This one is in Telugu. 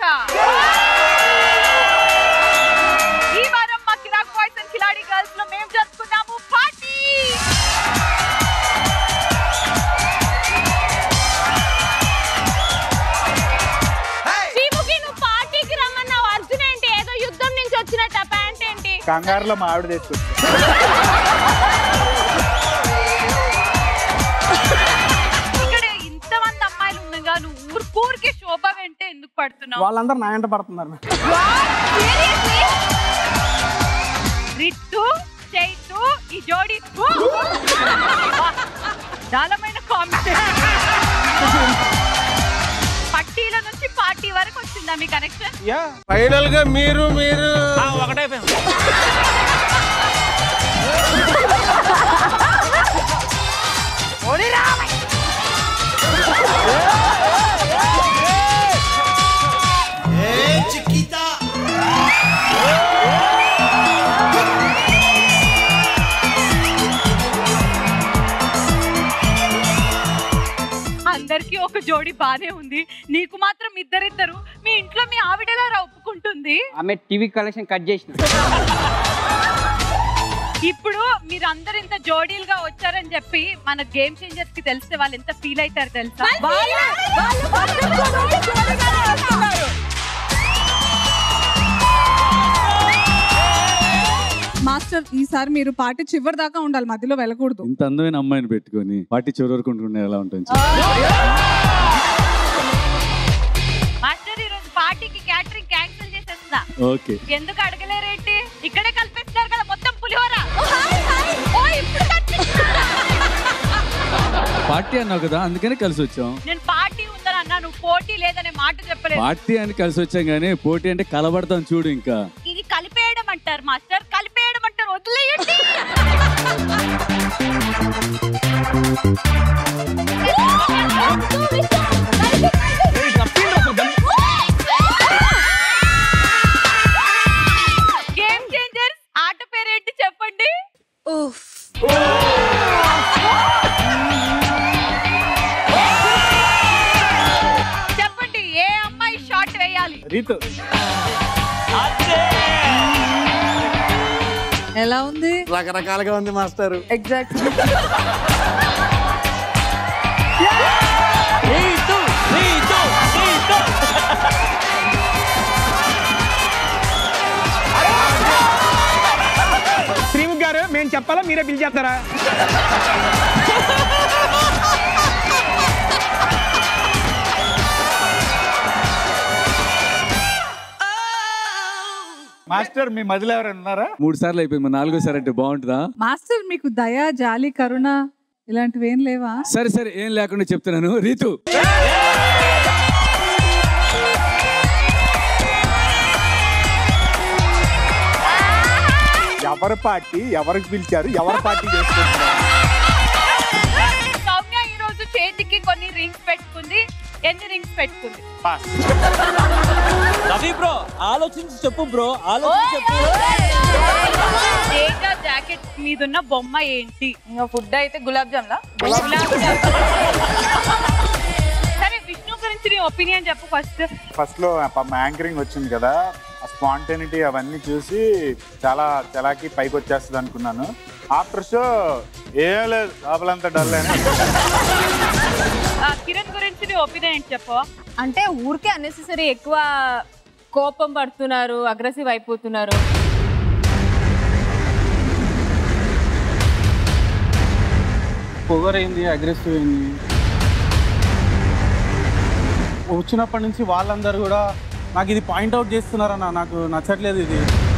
ఈ వారం మా కిరాక్ బాయ్స్ అండ్ కిలాడి గర్ల్స్ లో మేము జరుపుకున్నాము పార్టీ శ్రీముఖి నువ్వు పార్టీకి రమ్మన్నావు అర్జున్ ఏంటి ఏదో యుద్ధం నుంచి వచ్చినట్టు ఆ ప్యాంట్ ఏంటి కంగారులో మా ఆవిడ తెచ్చుకొచ్చి ఇక్కడ ఇంతమంది అమ్మాయిలు ఉండగా నువ్వు ఊరికూరికే శోభ వెంటే ఎందుకు పడుతున్నావు వాళ్ళందరూ నా వెంట పడుతున్నారు రిట్టు చైతు ఈ జోడి దాలమైన కాంబినేషన్ పట్టీల నుంచి పార్టీ వరకు వచ్చిందా మీ కనెక్షన్ ఫైనల్ గా మీరు మీరు ఒకటే అందరికీ ఒక జోడి బానే ఉంది నీకు మాత్రం ఇద్దరిద్దరు మీ ఇంట్లో మీ ఆవిడలా ఒప్పుకుంటుంది ఆమె టీవీ కలెక్షన్ కట్ చేసిన ఇప్పుడు మీరు అందరు ఇంత జోడీలుగా వచ్చారని చెప్పి మన గేమ్ చేంజర్స్ కి తెలిస్తే వాళ్ళు ఎంత ఫీల్ అవుతారు తెలుసా మాస్టర్ ఈసారి మీరు పార్టీ చివరి దాకా ఉండాలి మధ్యలో వెళ్ళకూడదు ఇంత అందమైన అమ్మాయిని పెట్టుకొని పార్టీ చివరి వరకు ఉంటున్నా ఎలా ఉంటుంది మాస్టర్ ఈ రోజు పార్టీకి క్యాటరింగ్ క్యాన్సిల్ చేసేస్తా ఓకే ఎందుకు అడగలేరేంటి ఇక్కడే కలిపేస్తున్నారు కదా మొత్తం పులిహోర ఓ, ఇప్పుడు కనిపిస్తుందా? పార్టీ అన్నావు కదా అందుకనే కలిసి వచ్చాం నేను పార్టీ ఉందని అన్నా నువ్వు పోటీ లేదనే మాట చెప్పలేదు పార్టీ అని కలిసి వచ్చాం కానీ పోటీ అంటే కలబడతాం చూడు ఇంకా ఇది కలిపేయడం అంటారు మాస్టర్ కలిపేయడం అంటారు వదిలేయండి గేమ్ చేంజర్స్ ఆట పేరేంటి చెప్పండి చెప్పండి ఏ అమ్మాయి షాట్ వేయాలి రీతు ఎలా ఉంది రకరకాలుగా ఉంది మాస్టర్ ఎగ్జాక్ట్ శ్రీముఖ్ గారు మేము చెప్పాలా మీరే పిలిచేస్తారా మాస్టర్ మీ మదిలో ఎవరైనా ఉన్నారా మూడు సార్లు అయిపోయింది మరి నాలుగోసారి అంటే బాగుంటుందా మాస్టర్ మీకు దయ జాలి కరుణ ఇలాంటివి ఏం లేవా సరే సరే ఏం లేకుండా చెప్తున్నాను రీతు ఎవరి పార్టీ ఎవరికి పిలిచారు ఎవరి పార్టీ చేసుకుంటున్నారు సౌమ్య ఈ రోజు చేతికి కొన్ని రింగ్స్ పెట్టుకుంది ఎన్ని రింగ్స్ పెట్టుకుంది పాస్. రవి బ్రో ఆలోచించి చెప్పు బ్రో ఆలోచించి చెప్పు తేజ జాకెట్ మీద ఉన్న బొమ్మ ఏంటి ఇంకా ఫుడ్ అయితే గులాబ్ జామ్లా గులాబ్ జామ్. సరే విష్ణు గురించి నీ ఒపీనియన్ చెప్పు ఫస్ట్ ఫస్ట్ లో పాపం యాంకరింగ్ వచ్చింది కదా ఆ స్పాంటేనిటీ అవన్నీ చూసి చాలా చలాకి పైకి వచ్చేస్తుంది అనుకున్నాను ఆఫ్టర్ షో ఏం లేదు లోపలంతా డల్ అని కిరణ్ గురించి నీ ఒపీనియన్ ఏంటి చెప్పు అంటే ఊరికే అన్నెసెసరీ ఎక్కువ కోపం పడుతున్నారు అగ్రెసివ్ అయిపోతున్నారు పొగరైంది అగ్రెసివ్ అయింది వచ్చినప్పటి నుంచి వాళ్ళందరూ కూడా నాకు ఇది పాయింట్అవుట్ చేస్తున్నారన్న నాకు నచ్చట్లేదు ఇది